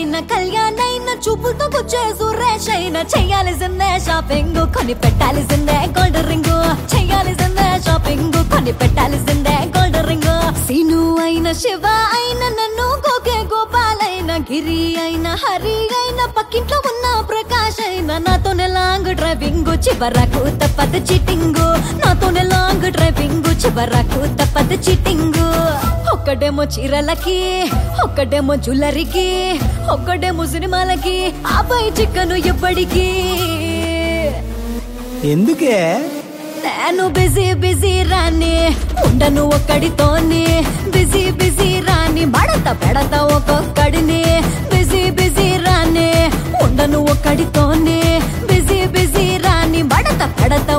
అయిన కళ్యాణ్ అయిన చూపులతో గుచ్చే సురేష్ అయిన చెయ్యాల్సిందే షాపింగ్ కొని పెట్టాల్సిందే గోల్డ్ రింగ్ చెయ్యాల్సిందే షాపింగ్ కొని పెట్టాల్సిందే గోల్డ్ రింగ్ సీను అయిన శివ అయిన నన్ను గోకే గోపాల్ అయిన గిరి అయిన హరి అయిన పక్కింట్లో ఉన్న ప్రకాష్ అయిన నాతోనే లాంగ్ డ్రైవింగ్ చివరకు తప్పదు చీటింగ్ నాతోనే లాంగ్ డ్రైవింగ్ చివరకు తప్పదు చీటింగ్ ఒక్కడేమో చీరలకి ఒక్కడేమో జ్యువెలరీకి ఒక్కడేమో సినిమాలకి ఆపై చిక్కను ఎప్పటికీ ఎందుకే నేను బిజీ బిజీ రాని ఉండను ఒక్కడితోని బిజీ బిజీ రాని మడత పెడత ఒక్కొక్కడిని బిజీ బిజీ రాని ఉండను ఒక్కడితోని బిజీ బిజీ రాని మడత పెడత